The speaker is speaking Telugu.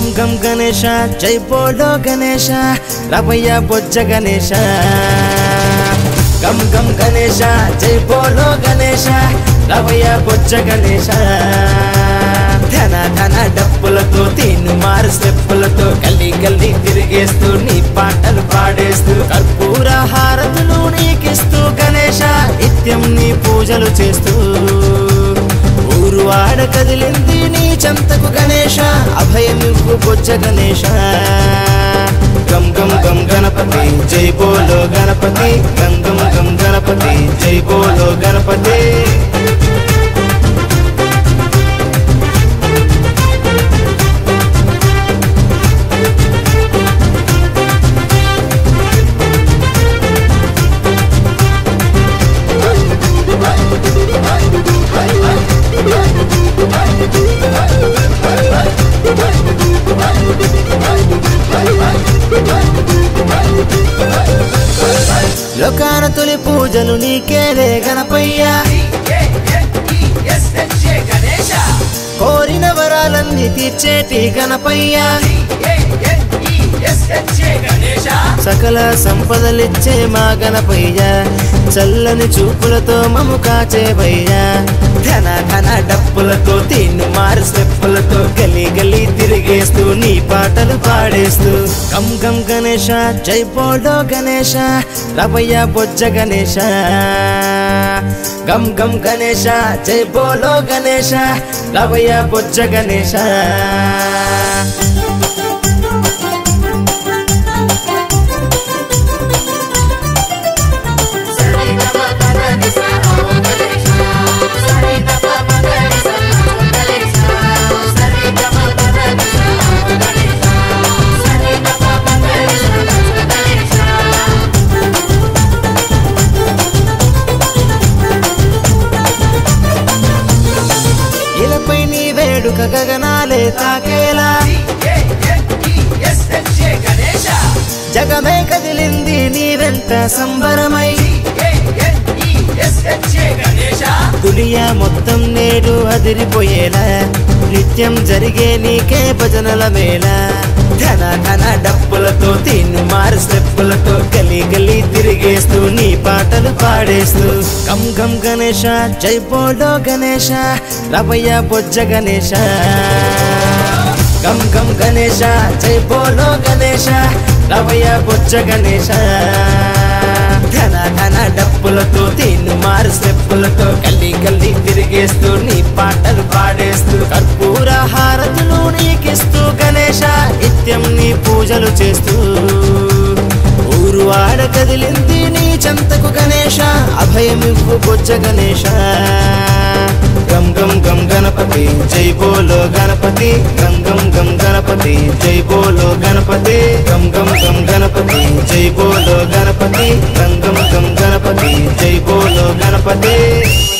గం గణేశ జై బోలో గణేశ రవయ్య బొజ్జ గణేశ గం గం గణేశ జై బోలో గణేశ రవయ్య బొజ్జ గణేశ ధన ధన డప్పులతో తీను మారు స్టెప్పులతో గల్లీ గల్లీ తిరిగేస్తూ నీ పాటలు పాడేస్తూ కర్పూర హారతులు నీకిస్తూ గణేశ నిత్యం నీ పూజలు చేస్తూ ఊరు ఆడ కదిలింది నీ చంతకు గణేశ అభయమివ్వు బొజ్జ గణేశ గం గం గం గణపతి జై బోలో గణపతి గం గం గం గణపతి జై బోలో గణపతి లోకాన తొలి పూజలు నీకేలే గణపయ్యా కోరిన వరాలన్నీ తీర్చేటి గణపయ్యా సకల సంపదలిచ్చే మా గణపయ్య చల్లని చూపులతో మము కాచేవయ్యా ధన ధన డప్పులతో తిన్ను మారు స్టెప్పులతో గలి గలి తిరిగేస్తూ నీ పాటలు పాడేస్తూ గం గం గణేశ జై బోలో గణేశ రవయ్య బొజ్జ గణేశ గం గం గణేశ జై బోలో గణేశ రవయ్య బొజ్జ గణేశ ఇలపై నీ వేడుక గగనాలే తాకేలా జగమే కదిలింది నీ వెంట సంబరమై దునియా మొత్తం నేడు అదిరిపోయేలా నిత్యం జరిగే నీకే భజనల మేళ ధన ధన డప్పులతో తిన్ను మారు స్టెప్పులతో గలి గలి తిరిగేస్తూ నీ పాటలు పాడేస్తూ గం గం గణేశ జై బోలో గణేశ రవయ్య బొజ్జ గణేశ గం గం గణేశ జై బోలో గణేశ రవయ్య బొజ్జ గణేశ ధన ధన డప్పులతో తిన్ను మారు స్టెప్పులతో గల్లీ గల్లీ తిరిగేస్తూ నీ పాటలు పాడేస్తూ కర్పూర హారతులు నీకిస్తూ గణేశ నిత్యం నీ పూజలు చేస్తూ ఊరు ఆడ కదిలింది నీ చంతకు గణేశ అభయమివ్వు బొజ్జ గణేశ గం గం గం గణపతి జై బోలో గణపతి గం గం గం గణపతి జై బోలో గణపతి గం గం గం గణపతి జై బోలో గణపతి గం గం గం గణపతి జై బోలో గణపతి